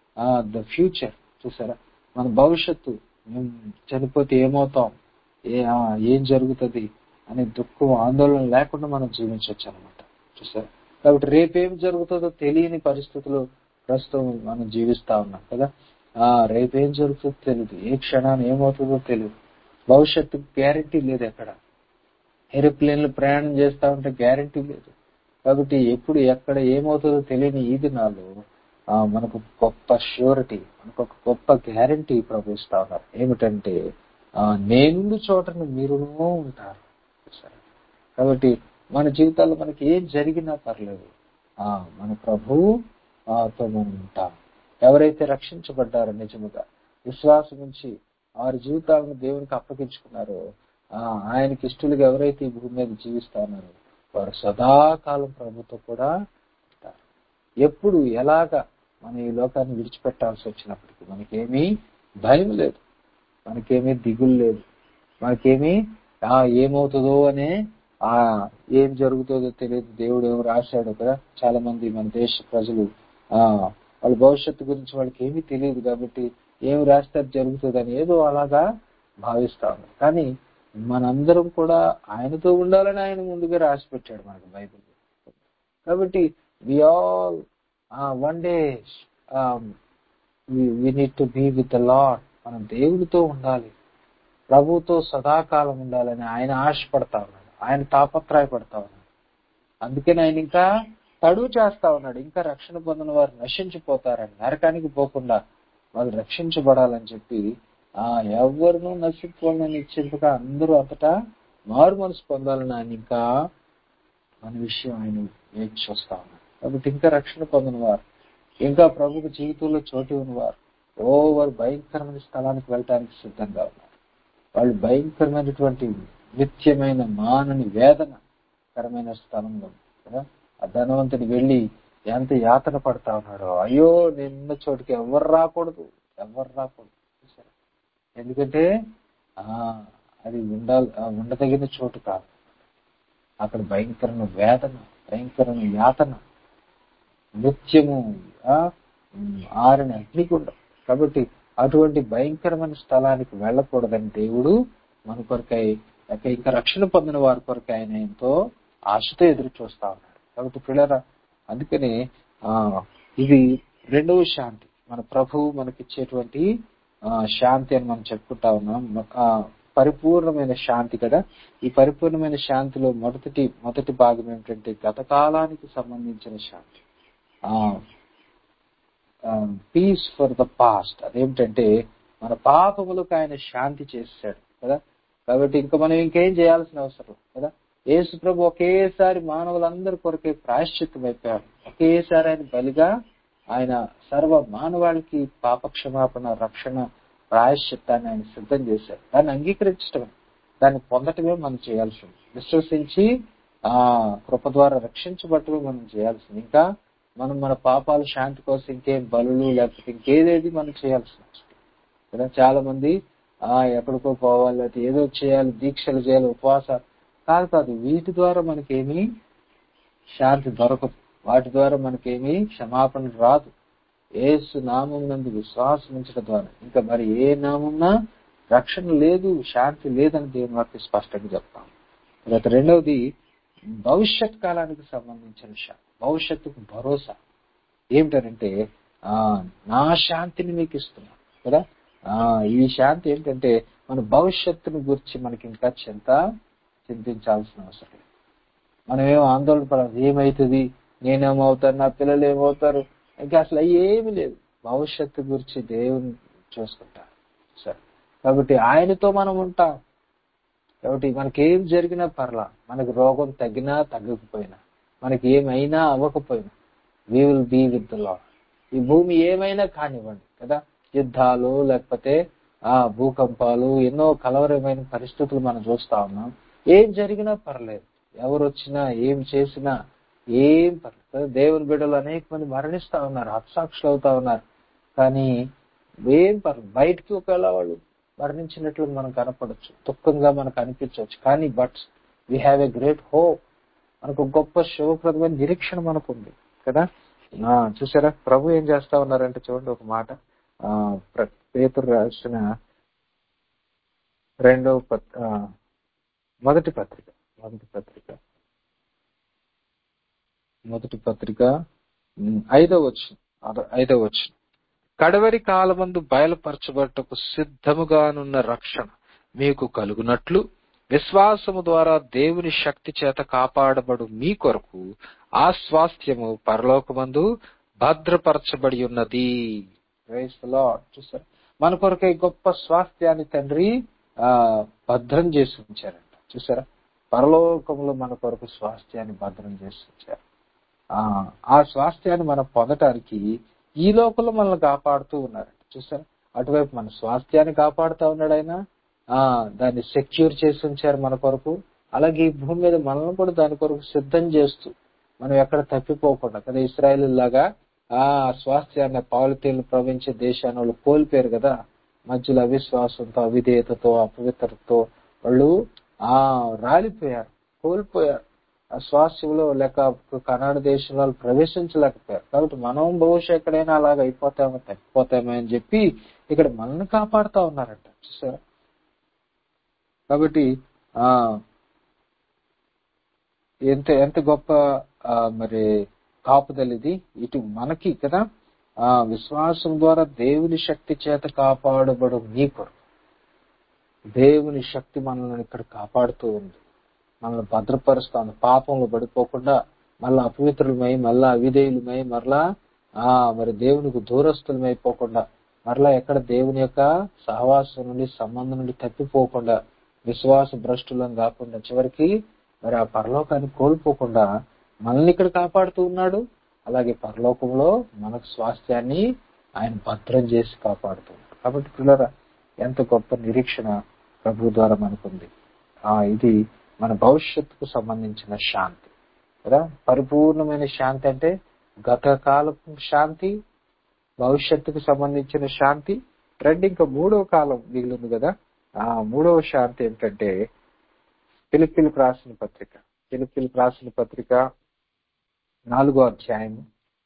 ద ఫ్యూచర్ చూసారా మన భవిష్యత్తు మేము చనిపోతే ఏమవుతాం ఏ ఆ, ఏం జరుగుతుంది అనే దుఃఖం ఆందోళన లేకుండా మనం జీవించవచ్చు అనమాట చూసారా కాబట్టి రేపేం జరుగుతుందో తెలియని పరిస్థితులు ప్రస్తుతం మనం జీవిస్తా ఉన్నాం కదా ఆ రేపేం జరుగుతుందో తెలియదు ఏ క్షణాన్ని ఏమవుతుందో తెలియదు భవిష్యత్తు గ్యారంటీ లేదు ఎక్కడ ఏరోప్లేన్లు ప్రయాణం చేస్తా ఉంటే గ్యారంటీ లేదు కాబట్టి ఎప్పుడు ఎక్కడ ఏమవుతుందో తెలియని ఈ దినాలు ఆ, మనకు గొప్ప ష్యూరిటీ మనకు ఒక గొప్ప గ్యారంటీ ప్రవేశిస్తా ఉన్నారు ఏమిటంటే ఆ, నేనుండు చోటను మీరునూ ఉంటారు సరే. కాబట్టి మన జీవితాల్లో మనకి ఏం జరిగినా పర్లేదు ఆ మన ప్రభువు ఆ, తో మనం ఉంటాం ఎవరైతే రక్షించబడ్డారో నిజముగా విశ్వాసం నుంచి వారి జీవితాలను దేవునికి అప్పగించుకున్నారో ఆ ఆయనకి ఇష్టలుగా ఎవరైతే ఈ భూమి మీద జీవిస్తా ఉన్నారో వారు సదాకాలం ప్రభుతో కూడా ఉంటారు ఎప్పుడు ఎలాగా మనం ఈ లోకాన్ని విడిచిపెట్టాల్సి వచ్చినప్పటికీ మనకేమీ భయం లేదు మనకేమీ దిగులు లేదు మనకేమీ ఆ ఏమవుతుందో అనే ఆ ఏం జరుగుతుందో తెలియదు దేవుడు ఏమో రాశాడు కదా చాలా మంది మన దేశ ప్రజలు ఆ వాళ్ళ భవిష్యత్తు గురించి వాళ్ళకి ఏమీ తెలియదు కాబట్టి ఏమి రాస్తే అది జరుగుతుంది అని ఏదో అలాగా భావిస్తా ఉన్నారు కానీ మనందరం కూడా ఆయనతో ఉండాలని ఆయన ముందుగా రాసి పెట్టాడు మనకు బైబిల్ కాబట్టి we all one day we need to be with the Lord మనం దేవుడితో ఉండాలి ప్రభుతో సదాకాలం ఉండాలని ఆయన ఆశపడతా ఉన్నాడు ఆయన తాపత్రయపడతా ఉన్నాడు అందుకని ఆయన ఇంకా తడువు చేస్తా ఉన్నాడు ఇంకా రక్షణ పొందిన వారు నశించిపోతారని నరకానికి పోకుండా వాళ్ళు రక్షించబడాలని చెప్పి ఆ ఎవరినూ నశించుకోవాలని ఇచ్చేందుకు అందరూ అంతటా మారు మనసు పొందాలని ఆయన ఇంకా మన విషయం ఆయన వేచి చూస్తా ఉన్నాడు కాబట్టి ఇంకా రక్షణ పొందిన వారు ఇంకా ప్రభుకు జీవితంలో చోటు ఉన్నవారు ఓవర్ భయంకరమైన స్థలానికి వెళ్ళటానికి సిద్ధంగా ఉన్నారు వాళ్ళు భయంకరమైనటువంటి నిత్యమైన మానని వేదనకరమైన స్థలంలో కదా ఆ ధనవంతుడు వెళ్ళి ఎంత యాతన పడతా ఉన్నాడో అయ్యో నిన్న చోటుకి ఎవరు రాకూడదు ఎవరు రాకూడదు చూసారా? ఎందుకంటే ఆ అది ఉండాలి ఆ ఉండదగిన చోటు కాదు అక్కడ భయంకరమైన వేదన భయంకరమైన యాతన నిత్యము ఆ, ఉమ్, ఆరిన అగ్నిగుండం కాబట్టి అటువంటి భయంకరమైన స్థలానికి వెళ్ళకూడదని దేవుడు మన కొరకై లేక ఇంకా రక్షణ పొందిన వారి కొరకై ఆయన ఎంతో ఆశతో ఎదురు చూస్తా ఉన్నాడు కాబట్టి పిల్లరా అందుకని ఆ ఇది రెండవ శాంతి మన ప్రభువు మనకిచ్చేటువంటి ఆ, శాంతి అని మనం చెప్పుకుంటా ఉన్నాం ఆ, పరిపూర్ణమైన శాంతి కదా ఈ పరిపూర్ణమైన శాంతిలో మొదటి మొదటి భాగం ఏమిటంటే గత కాలానికి సంబంధించిన శాంతి పీస్ ఫర్ ద పాస్ట్ అదేమిటంటే మన పాపములకు ఆయన శాంతి చేశాడు కదా కాబట్టి ఇంకా మనం ఇంకేం చేయాల్సిన అవసరం లేదు కదా యేసు ప్రభు ఒకేసారి మానవులందరి కొరకే ప్రాయశ్చిత్తం అయిపోయాడు ఒకేసారి ఆయన బలిగా ఆయన సర్వ మానవాళికి పాప క్షమాపణ రక్షణ ప్రాయశ్చిత్తాన్ని ఆయన సిద్ధం చేశారు దాన్ని అంగీకరించడమే దాన్ని పొందటమే మనం చేయాల్సింది విశ్వసించి ఆ కృప ద్వారా రక్షించబట్టమే మనం చేయాల్సింది ఇంకా మనం మన పాపాల శాంతి కోసం ఇంకేం బలులు లేకపోతే ఇంకేదేది మనం చేయాల్సిన అవసరం లేదు. కదా చాలా మంది ఆ ఎక్కడికో పోవాలి లేకపోతే ఏదో చేయాలి దీక్షలు చేయాలి ఉపవాసాలు కాదు కాదు వీటి ద్వారా మనకేమీ శాంతి దొరకదు వాటి ద్వారా మనకేమీ క్షమాపణ రాదు ఏసు నామం నందు విశ్వాసం ఉంచడం ద్వారా ఇంకా మరి ఏ నామున్నా రక్షణ లేదు శాంతి లేదని దేవుని వారికి స్పష్టంగా చెప్తాం తర్వాత రెండవది భవిష్యత్ కాలానికి సంబంధించిన శాంతి భవిష్యత్తుకు భరోసా ఏమిటనంటే ఆ నా శాంతిని మీకు ఇస్తున్నాను కదా ఆ ఈ శాంతి ఏంటంటే మన భవిష్యత్తును గురించి మనకి ఇంకా చింత చింతించాల్సిన అవసరం లేదు మనం ఏమో ఆందోళన పడాలి ఏమవుతుంది నేనేమవుతాను నా పిల్లలు ఏమవుతారు ఇంకా అసలు అవి ఏమీ లేదు భవిష్యత్తు గురించి దేవుని చూసుకుంటారు సరే కాబట్టి ఆయనతో మనం ఉంటాం కాబట్టి మనకి ఏం జరిగినా పర్లా మనకి రోగం తగ్గినా తగ్గకపోయినా మనకి ఏమైనా అవ్వకపోయినా we will be with the Lord ఈ భూమి ఏమైనా కానివ్వండి కదా యుద్ధాలు లేకపోతే ఆ భూకంపాలు ఎన్నో కలవరమైన పరిస్థితులు మనం చూస్తా ఉన్నాం ఏం జరిగినా పర్లేదు ఎవరు వచ్చినా ఏం చేసినా ఏం పర్లేదు దేవుని బిడ్డలు అనేక మంది మరణిస్తా ఉన్నారు హత్సాక్షులు అవుతా ఉన్నారు కానీ ఏం పర్లేదు బయటికి ఒకవేళ వాళ్ళు మరణించినట్లు మనం కనపడచ్చు దుఃఖంగా మనకు అనిపించవచ్చు కానీ but we have a great hope మనకు గొప్ప శుభప్రదమైన నిరీక్షణ మనకు ఉంది కదా ఆ, చూసారా ప్రభు ఏం చేస్తా ఉన్నారంటే చూడండి ఒక మాట ఆ ప్ర- పేతురు రాసిన రెండవ పత్ ఆ, మొదటి పత్రిక మొదటి పత్రిక మొదటి పత్రిక ఉమ్, ఐదవ వచ్చు ఐదవ వచ్చు కడవరి కాలమందు బయలుపరచబట్టకు సిద్ధముగానున్న రక్షణ మీకు కలుగునట్లు విశ్వాసము ద్వారా దేవుని శక్తి చేత కాపాడబడు మీ కొరకు ఆ స్వాస్థ్యము పరలోకమందు భద్రపరచబడి ఉన్నది Praise the Lord. చూసారా మన కొరకై గొప్ప స్వాస్థ్యాన్ని తండ్రి ఆ భద్రం చేసి ఉంచారంట చూసారా పరలోకంలో మన కొరకు స్వాస్థ్యాన్ని భద్రం చేసి ఉంచారు ఆ ఆ స్వాస్థ్యాన్ని మనం పొందటానికి ఈ లోకంలో మనల్ని కాపాడుతూ ఉన్నారు చూసారా అటువైపు మన స్వాస్థ్యాన్ని కాపాడుతూ ఉన్నాడు ఆయన ఆ దాన్ని సెక్యూర్ చేసి ఉంచారు మన కొరకు అలాగే ఈ భూమి మీద మనల్ని కూడా దాని కొరకు సిద్ధం చేస్తూ మనం ఎక్కడ తప్పిపోకుండా కదా ఇస్రాయల్ లాగా ఆ స్వాస్థ్యాన్ని పాలితీలు ప్రవహించే దేశాన్ని వాళ్ళు కోల్పోయారు కదా మధ్యలో అవిశ్వాసంతో అవిధేయతతో అపవిత్రతతో వాళ్ళు ఆ రాలిపోయారు కోల్పోయారు ఆ స్వాస్థ్యంలో లేక కర్ణాటక దేశంలో వాళ్ళు ప్రవేశించలేకపోయారు కాబట్టి మనం బహుశా ఎక్కడైనా అలాగ అయిపోతామో తప్పిపోతామో అని చెప్పి ఇక్కడ మనల్ని కాపాడుతా ఉన్నారంట చూసారా కాబట్టి ఆ ఎంత ఎంత గొప్ప ఆ, మరి కాపుదల ఇది ఇటు మనకి కదా ఆ విశ్వాసం ద్వారా దేవుని శక్తి చేత కాపాడబడు నీ కొరకు దేవుని శక్తి మనల్ని ఇక్కడ కాపాడుతూ ఉంది మనల్ని భద్రపరుస్తాను పాపంలో పడిపోకుండా మళ్ళా అపవిత్రులమై మళ్ళా అవిధేయులమై మరలా ఆ మరి దేవునికి దూరస్తులమైపోకుండా మరలా ఎక్కడ దేవుని యొక్క సహవాసం నుండి సంబంధం నుండి తప్పిపోకుండా విశ్వాస భ్రష్టులం కాకుండా చివరికి మరి ఆ పరలోకాన్ని కోల్పోకుండా మనల్ని ఇక్కడ కాపాడుతూ ఉన్నాడు అలాగే పరలోకంలో మనకు స్వాస్థ్యాన్ని ఆయన భద్రం చేసి కాపాడుతున్నాడు కాబట్టి పిల్లరా ఎంత గొప్ప నిరీక్షణ ప్రభు ద్వారా మనకుంది ఆ ఇది మన భవిష్యత్తుకు సంబంధించిన శాంతి కదా పరిపూర్ణమైన శాంతి అంటే గత కాలపు శాంతి భవిష్యత్తుకు సంబంధించిన శాంతి రెండు ఇంకా మూడవ కాలం మిగిలింది కదా ఆ మూడవ శాంతి ఏంటంటే పిలిపిలికి రాసిన పత్రిక పిలిపిలికి రాసిన పత్రిక నాలుగో అధ్యాయం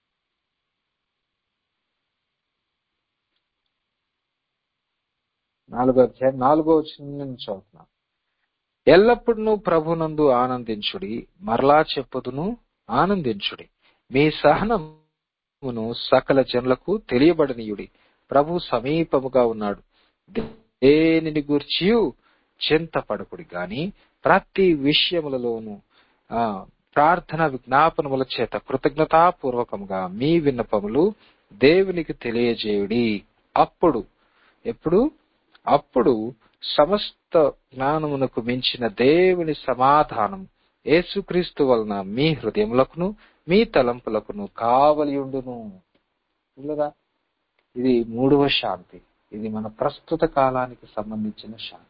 నాలుగో అధ్యాయం నాలుగో వచ్చిన నుంచి చదువుతున్నాను ఎల్లప్పుడూ ప్రభునందు ఆనందించుడి మరలా చెప్పుదును ఆనందించుడి మీ సహనమును సకల జనులకు తెలియబడనీయుడి ప్రభు సమీపముగా ఉన్నాడు దేనిని గూర్చి చింతపడకుడి గాని ప్రతి విషయములలోను ఆ ప్రార్థన విజ్ఞాపనముల చేత కృతజ్ఞతాపూర్వకముగా మీ విన్నపములు దేవునికి తెలియజేయుడి అప్పుడు ఎప్పుడు అప్పుడు సమస్త జ్ఞానమునకు మించిన దేవుని సమాధానం యేసుక్రీస్తు వలన మీ హృదయములకును మీ తలంపులకును కావలియుండును పిల్లరా ఇది మూడవ శాంతి ఇది మన ప్రస్తుత కాలానికి సంబంధించిన శాంతి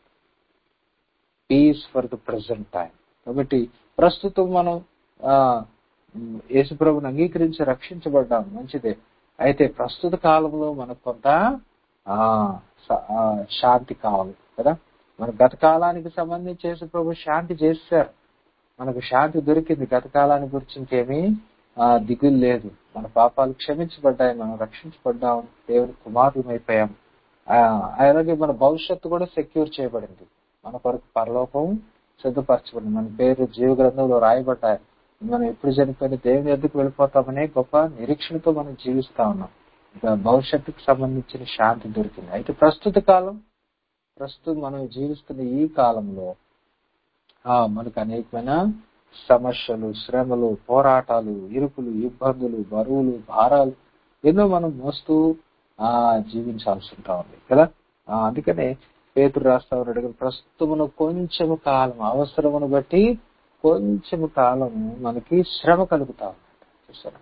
peace for the present time కాబట్టి ప్రస్తుతం మనం ఆ యేసుప్రభుని అంగీకరించి రక్షించబడ్డాం మంచిదే అయితే ప్రస్తుత కాలంలో మనకు కొంత ఆ స- ఆ, శాంతి కావాలి కదా మన గత కాలానికి సంబంధించి యేసుప్రభు శాంతి చేశారు మనకు శాంతి దొరికింది గత కాలాన్ని గురించి ఇంకేమీ ఆ, దిగులు లేదు మన పాపాలు క్షమించబడ్డాయి మనం రక్షించబడ్డాం దేవుని కుమారులమైపోయాం ఆ, అలాగే మన భవిష్యత్తు కూడా సెక్యూర్ చేయబడింది మన కొరకు పరలోకం సిద్ధపరచబడింది మన పేరు జీవ గ్రంథంలో రాయబడ్డాయి మనం ఎప్పుడు చనిపోయిన దేవుని ఎద్దుకు వెళ్ళిపోతామనే గొప్ప నిరీక్షణతో మనం జీవిస్తా ఉన్నాం ఇంకా భవిష్యత్తుకు సంబంధించిన శాంతి దొరికింది అయితే ప్రస్తుత కాలం ప్రస్తుతం మనం జీవిస్తున్న ఈ కాలంలో ఆ మనకు అనేకమైన సమస్యలు శ్రమలు పోరాటాలు ఇరుకులు ఇబ్బందులు బరువులు భారాలు ఎన్నో మనం మోస్తూ ఆ జీవించాల్సి ఉంటా ఉంది కదా ఆ, అందుకనే పేతురు రాస్తా ఉన్నాడు కదా, ప్రస్తుతమును కొంచెము కాలం అవసరమును బట్టి కొంచెము కాలం మనకి శ్రమ కలుగుతా ఉంది చూసారా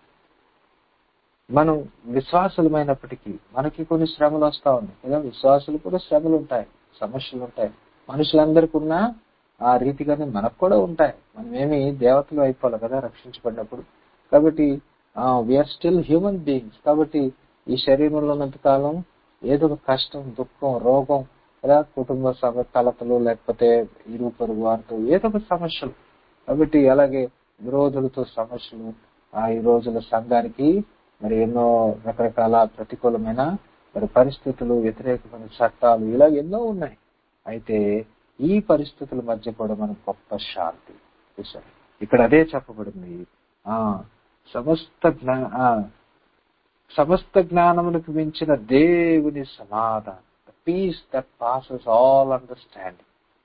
మనం విశ్వాసులమైనప్పటికీ మనకి కొన్ని శ్రమలు వస్తా ఉన్నాయి కదా విశ్వాసులు కూడా శ్రమలు ఉంటాయి సమస్యలు ఉంటాయి మనుషులందరికీ ఉన్న ఆ రీతిగానే మనకు కూడా ఉంటాయి మనం ఏమి దేవతలు అయిపోవాలి కదా రక్షించబడినప్పుడు కాబట్టి వీఆర్ స్టిల్ హ్యూమన్ బీయింగ్స్ కాబట్టి ఈ శరీరంలో ఉన్నంత కాలం ఏదో ఒక కష్టం దుఃఖం రోగం కదా కుటుంబ సమ కలతలు లేకపోతే ఇరుగు పొరుగు వారితో ఏదో ఒక సమస్యలు కాబట్టి అలాగే విరోధులతో సమస్యలు ఆ ఈ రోజుల సంఘానికి మరి ఎన్నో రకరకాల ప్రతికూలమైన మరి పరిస్థితులు వ్యతిరేకమైన చట్టాలు ఇలా ఎన్నో ఉన్నాయి అయితే ఈ పరిస్థితుల మధ్య కూడా మనకు గొప్ప శాంతి చూసారు ఇక్కడ అదే చెప్పబడింది ఆ సమస్త జ్ఞా ఆ, సమస్త జ్ఞానములకు మించిన దేవుని సమాధానం peace that passes all understanding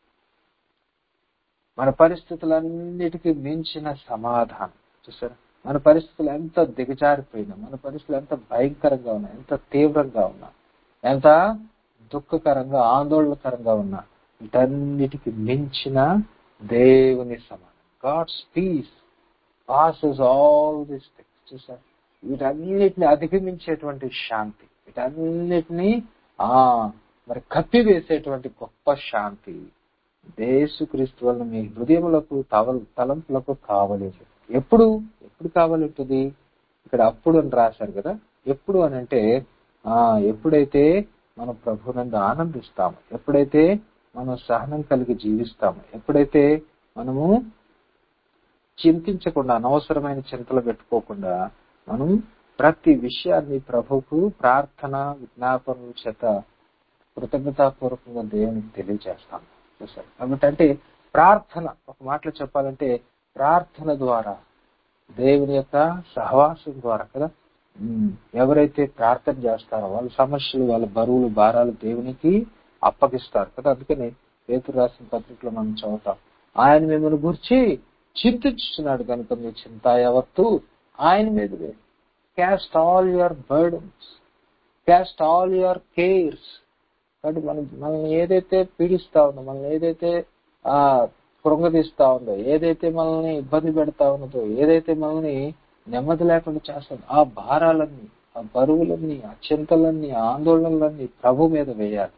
మన పరిస్థితులన్నిటికీ మించిన సమాధానం చూసారా మన పరిస్థితులు ఎంత దిగజారిపోయినా మన పరిస్థితులు ఎంత భయంకరంగా ఉన్నా ఎంత తీవ్రంగా ఉన్నా ఎంత దుఃఖకరంగా ఆందోళనకరంగా ఉన్నా వీటన్నిటికి మించిన దేవుని సమాధానం God's peace passes all this things చూసారు వీటన్నిటిని అధిగమించేటువంటి శాంతి వీటన్నిటిని ఆ మరి కప్పివేసేటువంటి గొప్ప శాంతి దేశక్రీస్తు వలన మీ హృదయములకు తవ తలంపులకు కావాలి ఎప్పుడు ఎప్పుడు కావాలి ఉంటుంది ఇక్కడ అప్పుడు అని రాశారు కదా ఎప్పుడు అని అంటే ఆ ఎప్పుడైతే మనం ప్రభునందు ఆనందిస్తాము ఎప్పుడైతే మనం సహనం కలిగి జీవిస్తాము ఎప్పుడైతే మనము చింతించకుండా అనవసరమైన చింతలు పెట్టుకోకుండా మనం ప్రతి విషయాన్ని ప్రభుకు ప్రార్థన విజ్ఞాపనల చేత కృతజ్ఞతాపూర్వకంగా దేవునికి తెలియజేస్తాం చూసారు కాబట్టి అంటే ప్రార్థన ఒక మాటలో చెప్పాలంటే ప్రార్థన ద్వారా దేవుని యొక్క సహవాసం ద్వారా కదా ఉమ్, ఎవరైతే ప్రార్థన చేస్తారో వాళ్ళ సమస్యలు వాళ్ళ బరువులు భారాలు దేవునికి అప్పగిస్తారు కదా అందుకని పేతురు రాసిన పత్రికలో మనం చదువుతాం ఆయన మిమ్మల్ని గురించి చింతించుతున్నాడు కనుక మీ చింత యావత్తు ఆయన మీద cast all your burdens cast all your cares కాబట్టి మనం మనల్ని ఏదైతే పీడిస్తా ఉందో మనల్ని ఏదైతే ఆ కృంగదీస్తా ఉందో ఏదైతే మనల్ని ఇబ్బంది పెడతా ఉన్నదో ఏదైతే మనల్ని నెమ్మది లేకుండా చేస్తుందో ఆ భారాలన్నీ ఆ బరువులన్నీ ఆ చింతలన్నీ ఆ ఆందోళనలన్నీ ప్రభు మీద వేయాలి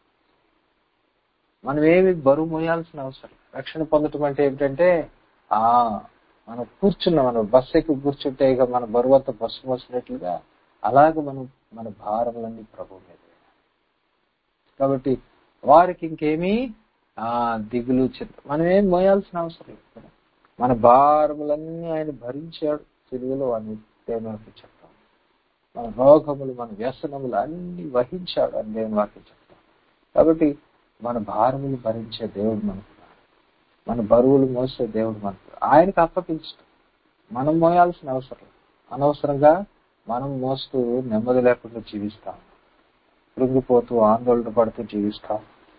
మనం ఏమి బరువు మోయాల్సిన అవసరం రక్షణ పొందటం అంటే ఏమిటంటే ఆ మనం కూర్చున్నాం మనం బస్సు ఎక్కి కూర్చుంటే ఇక మన బరువు అంతా బస్సు మోసినట్లుగా అలాగే మనం మన భారములన్నీ ప్రభు మీద వేయాలి. కాబట్టి వారికి ఇంకేమీ ఆ దిగులు చింత మనం ఏం మోయాల్సిన అవసరం లేదు కదా. మన భారములన్నీ ఆయన భరించాడు సిలువలో అని దేవుని వాక్యం చెప్తాం మన రోగములు మన వ్యసనములు అన్ని వహించాడు అని దేవుని వాక్యం చెప్తాం కాబట్టి మన భారములు భరించే దేవుడు మనకు ఉన్నాడు. మన బరువులు మోసే దేవుడు మనకు ఆయనకు అప్పగించడం మనం మోయాల్సిన అవసరం లేదు. అనవసరంగా మనం మోస్తూ నెమ్మది లేకుండా జీవిస్తాం కృంగిపోతూ ఆందోళన పడుతూ జీవిస్తాం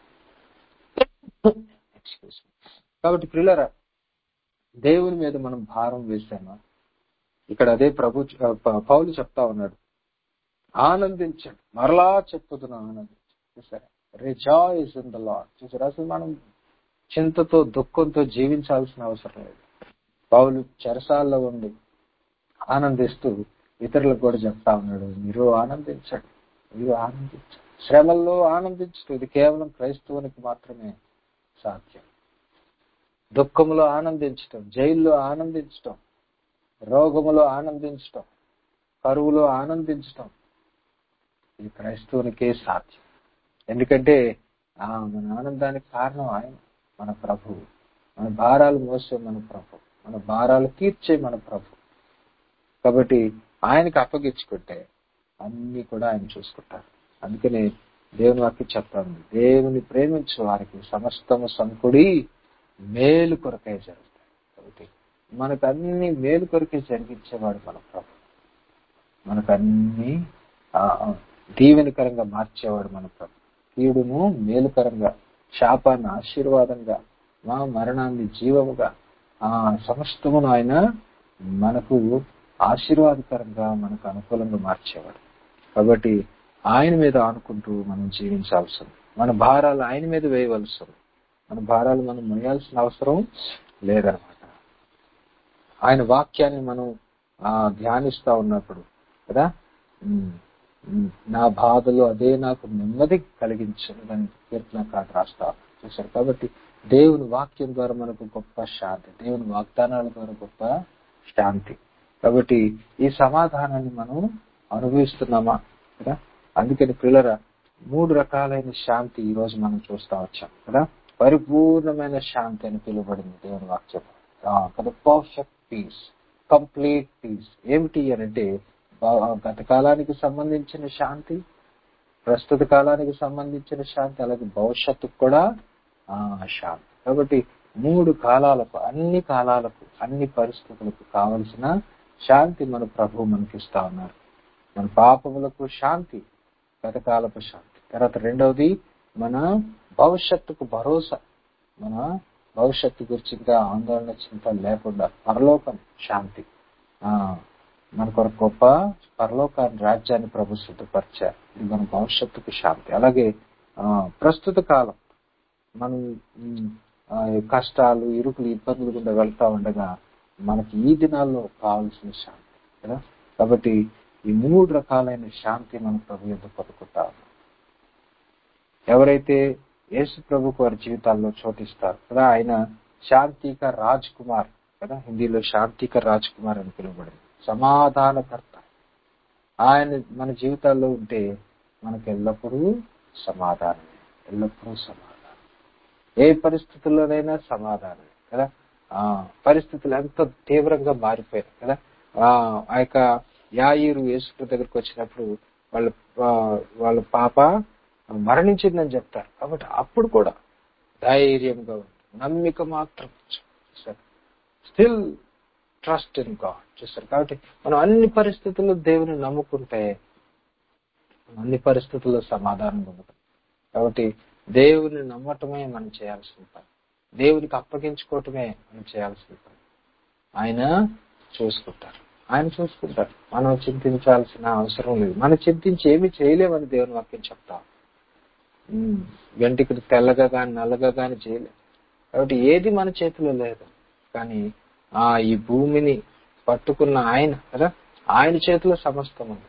Excuse me. కాబట్టి ప్రిల్లరా దేవుని మీద మనం భారం వేసామా ఇక్కడ అదే ప్రభు ప- పౌలు చెప్తా ఉన్నాడు ఆనందించండి మరలా చెప్పుతున్నా ఆనందించండి చూసారా రిజాయిస్ ఇన్ ద లాడ్ చూసారా అసలు మనం చింతతో దుఃఖంతో జీవించాల్సిన అవసరం లేదు పౌలు చెరసాల్లో ఉండి ఆనందిస్తూ ఇతరులకు కూడా చెప్తా ఉన్నాడు మీరు ఆనందించండి మీరు ఆనందించండి శ్రమల్లో ఆనందించడం ఇది కేవలం క్రైస్తవునికి మాత్రమే సాధ్యం దుఃఖములో ఆనందించటం జైల్లో ఆనందించటం రోగములో ఆనందించటం కరువులో ఆనందించటం ఇది క్రైస్తవునికే సాధ్యం ఎందుకంటే ఆ మన ఆనందానికి కారణం ఆయన మన ప్రభు మన భారాలు మోసే మన ప్రభు మన భారాలు తీర్చే మన ప్రభు కాబట్టి ఆయనకి అప్పగించుకుంటే అన్ని కూడా ఆయన చూసుకుంటారు అందుకని దేవుని వాక్యం చెప్తాను దేవుని ప్రేమించే వారికి సమస్తము సంకుడి మేలు కొరకే జరుగుతాయి కాబట్టి మనకు అన్ని మేలు కొరకే జరిగించేవాడు మన ప్రభు మనకు అన్ని ఆ, దీవెనకరంగా మార్చేవాడు మన ప్రభు కీడును మేలుకరంగా శాపాన్ని ఆశీర్వాదంగా మా మరణాన్ని జీవముగా ఆ సమస్తమును ఆయన మనకు ఆశీర్వాదకరంగా మనకు అనుకూలంగా మార్చేవాడు కాబట్టి ఆయన మీద ఆనుకుంటూ మనం జీవించాల్సి ఉంది మన భారాలు ఆయన మీద వేయవలసి ఉంది మన భారాలు మనం మొయ్యాల్సిన అవసరం లేదనమాట ఆయన వాక్యాన్ని మనం ఆ ధ్యానిస్తా ఉన్నప్పుడు కదా ఉమ్, ఉమ్, నా బాధలు అదే నాకు నెమ్మది కలిగించదని కీర్తనకాడు రాస్తా చూశారు కాబట్టి దేవుని వాక్యం ద్వారా మనకు గొప్ప శాంతి దేవుని వాగ్దానాల ద్వారా గొప్ప శాంతి కాబట్టి ఈ సమాధానాన్ని మనం అనుభవిస్తున్నామా కదా అందుకని పిల్లరా మూడు రకాలైన శాంతి ఈ రోజు మనం చూస్తా వచ్చాం కదా పరిపూర్ణమైన శాంతి అని పిలువబడింది దేవుని వాక్యం ఆ, కదా పర్ఫెక్ట్ పీస్ కంప్లీట్ పీస్ ఏమిటి అని అంటే బా- గత కాలానికి సంబంధించిన శాంతి ప్రస్తుత కాలానికి సంబంధించిన శాంతి అలాగే భవిష్యత్తుకు కూడా ఆ శాంతి కాబట్టి మూడు కాలాలకు అన్ని కాలాలకు అన్ని పరిస్థితులకు కావలసిన శాంతి మన ప్రభు మనకిస్తా ఉన్నారు మన పాపములకు శాంతి గతకాలపు శాంతి తర్వాత రెండవది మన భవిష్యత్తుకు భరోసా మన భవిష్యత్తు గురించి ఇంకా ఆందోళన చింత లేకుండా పరలోకం శాంతి ఆ మన కొరకు గొప్ప పరలోకాన్ని రాజ్యాన్ని ప్రభు సిద్ధపరిచారు ఇది మన భవిష్యత్తుకు శాంతి అలాగే ఆ ప్రస్తుత కాలం మనం ఉమ్, ఆ, కష్టాలు ఇరుకులు ఇబ్బందులు గుండా వెళ్తా ఉండగా మనకి ఈ దినాల్లో కావాల్సిన శాంతి కదా కాబట్టి ఈ మూడు రకాలైన శాంతి మన ప్రభు యొక్క పొందుకుంటా ఉన్నాం. ఎవరైతే యేసు ప్రభుకు వారి జీవితాల్లో చోటిస్తారు కదా ఆయన శాంతిక రాజ్ కుమార్ కదా హిందీలో శాంతిక రాజ్ కుమార్ అని పిలువబడింది సమాధానకర్త ఆయన మన జీవితాల్లో ఉంటే మనకు ఎల్లప్పుడూ సమాధానమే ఎల్లప్పుడూ సమాధానం ఏ పరిస్థితుల్లోనైనా సమాధానమే కదా ఆ పరిస్థితులు ఎంత తీవ్రంగా మారిపోయాయి కదా ఆ ఆ యొక్క యాయిరు యేసు దగ్గరికి వచ్చినప్పుడు వాళ్ళ ఆ, వాళ్ళ పాప మరణించిందని చెప్తారు కాబట్టి అప్పుడు కూడా ధైర్యంగా ఉండు నమ్మిక మాత్రం చూసారు స్టిల్ ట్రస్ట్ ఇన్ గాడ్ చూసారు కాబట్టి మనం అన్ని పరిస్థితుల్లో దేవుని నమ్ముకుంటే మనం అన్ని పరిస్థితుల్లో సమాధానం పొందుతాం కాబట్టి దేవుని నమ్మటమే మనం చేయాల్సిన పని దేవునికి అప్పగించుకోవటమే మనం చేయాల్సిన పని ఆయన చూసుకుంటారు ఆయన చూసుకుంటారు మనం చింతించాల్సిన అవసరం లేదు మనం చింతించి ఏమి చేయలేమని దేవుని వాక్యం చెప్తాం ఉమ్, వెంటికి తెల్లగా కానీ నల్లగా కానీ చేయలేం కాబట్టి ఏది మన చేతిలో లేదు కానీ ఆ ఈ భూమిని పట్టుకున్న ఆయన కదా ఆయన చేతిలో సమస్తం ఉంది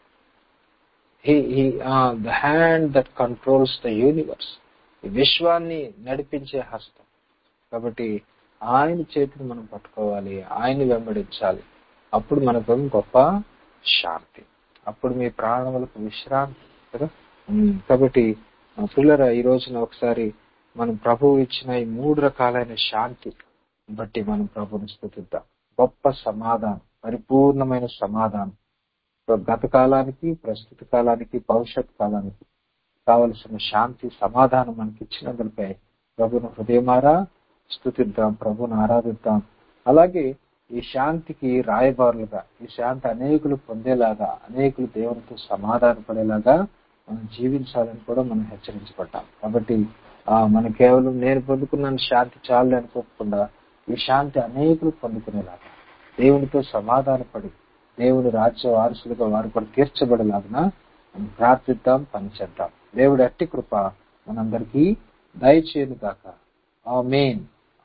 the hand that controls the universe ఈ విశ్వాన్ని నడిపించే హస్తం కాబట్టి ఆయన చేతిని మనం పట్టుకోవాలి ఆయన వెంబడించాలి అప్పుడు మనకు గొప్ప శాంతి అప్పుడు మీ ప్రాణములకు విశ్రాంతి కదా ఉమ్, కాబట్టి ఆ, పిల్లరా ఈ రోజున ఒకసారి మనం ప్రభువు ఇచ్చిన ఈ మూడు రకాలైన శాంతి బట్టి మనం ప్రభుని స్థుతిద్దాం గొప్ప సమాధానం పరిపూర్ణమైన సమాధానం గత కాలానికి ప్రస్తుత కాలానికి భవిష్యత్ కాలానికి కావలసిన శాంతి సమాధానం మనకి ఇచ్చినందులపై ప్రభును హృదయమారా స్థుతిద్దాం ప్రభును ఆరాధిద్దాం అలాగే ఈ శాంతికి రాయబారులుగా ఈ శాంతి అనేకులు పొందేలాగా అనేకులు దేవునితో సమాధాన పడేలాగా మనం జీవించాలని కూడా మనం హెచ్చరించబడ్డాం కాబట్టి ఆ మన కేవలం నేను పొందుకున్నాను శాంతి చాలు అనుకోకుండా ఈ శాంతి అనేకులు పొందుకునేలాగా దేవునితో సమాధాన పడి దేవుని రాజ్య వారసులుగా వారు కూడా తీర్చబడేలాగా మనం ప్రార్థిద్దాం పనిచేద్దాం దేవుడి అట్టి కృప మనందరికీ దయచేయను గాక ఆ మెయిన్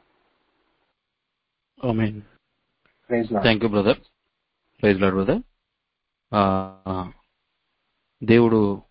amen praise thank you brother praise Lord brother దేవుడు